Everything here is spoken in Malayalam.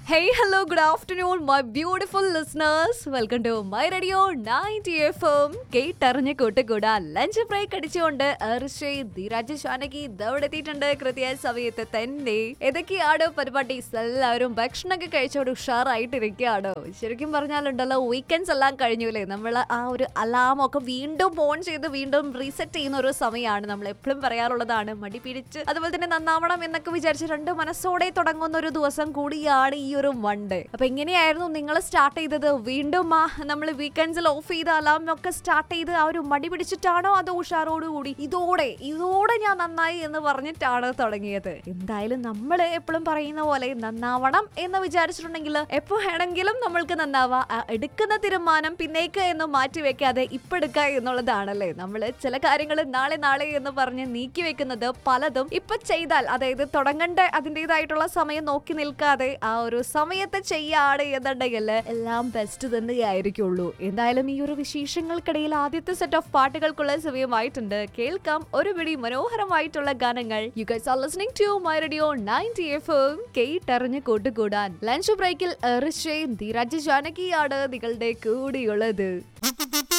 Hey, hello, good afternoon, my beautiful listeners. Welcome to my radio 90 FM. കേട്ടറിഞ്ഞ് കൂട്ടുകൂടാ ലഞ്ച് ബ്രേക്ക് അടിച്ചുകൊണ്ട് അർഷേ ധീരാജ് ഷാനകി ഇതവിടെ എത്തിയിട്ടുണ്ട് കൃത്യ സമയത്ത് തന്നെ ഏതൊക്കെയാണ് പരിപാടീസ് എല്ലാവരും ഭക്ഷണമൊക്കെ കഴിച്ചോട് ഉഷാറായിട്ടിരിക്കുകയാണോ ശരിക്കും പറഞ്ഞാലുണ്ടല്ലോ വീക്കെൻഡ്സ് എല്ലാം കഴിഞ്ഞൂലേ നമ്മൾ ആ ഒരു അലാം ഒക്കെ വീണ്ടും ഓൺ ചെയ്ത് വീണ്ടും റീസെറ്റ് ചെയ്യുന്ന ഒരു സമയമാണ് നമ്മൾ എപ്പോഴും പറയാറുള്ളതാണ് മടി പിടിച്ച് അതുപോലെ തന്നെ നന്നാവണം എന്നൊക്കെ വിചാരിച്ച് രണ്ട് മനസ്സോടെ തുടങ്ങുന്ന ഒരു ദിവസം കൂടിയാണ് ഈ ഒരു മൺഡേ അപ്പൊ എങ്ങനെയായിരുന്നു നിങ്ങൾ സ്റ്റാർട്ട് ചെയ്തത് വീണ്ടും ആ നമ്മൾ വീക്കെൻഡ്സിൽ ഓഫ് ചെയ്ത അലാം ഒക്കെ സ്റ്റാർട്ട് ചെയ്ത് ആ ഒരു മടി പിടിച്ചിട്ടാണോ അതോ ഉഷാറോടുകൂടി ഇതോടെ ഇതോടെ ഞാൻ നന്നായി എന്ന് പറഞ്ഞിട്ടാണ് തുടങ്ങിയത് എന്തായാലും നമ്മൾ എപ്പോഴും പറയുന്ന പോലെ നന്നാവണം എന്ന് വിചാരിച്ചിട്ടുണ്ടെങ്കിൽ എപ്പോ വേണമെങ്കിലും നമ്മൾക്ക് നന്നാവാ ആ എടുക്കുന്ന തീരുമാനം പിന്നേക്ക് എന്ന് മാറ്റി വെക്കാതെ ഇപ്പൊ എടുക്കുക എന്നുള്ളതാണല്ലേ നമ്മൾ ചില കാര്യങ്ങൾ നാളെ നാളെ എന്ന് പറഞ്ഞ് നീക്കി വെക്കുന്നത് പലതും ഇപ്പൊ ചെയ്താൽ അതായത് തുടങ്ങേണ്ട അതിൻ്റെതായിട്ടുള്ള സമയം നോക്കി നിൽക്കാതെ ആ ഒരു സമയത്ത് ചെയ്യാണ് എന്നുണ്ടെങ്കിൽ എല്ലാം ബെസ്റ്റ് തന്നെയായിരിക്കുള്ളൂ എന്തായാലും ഈ ഒരു വിശേഷങ്ങൾക്കിടയിൽ ആദ്യത്തെ സെറ്റ് ഓഫ് പാട്ടുകൾക്കുള്ള സമയമായിട്ടുണ്ട് കേൾക്കാം ഒരു പിടി മനോഹരമായിട്ടുള്ള ഗാനങ്ങൾ you guys are listening to my radio 90 FM കേട്ടറിഞ്ഞ് കൂട്ടുകൂടാൻ ലഞ്ച് ബ്രേക്കിൽ എറിഷയും ധീരാജ് ജാനകിയാണ് നിങ്ങളുടെ കൂടിയുള്ളത്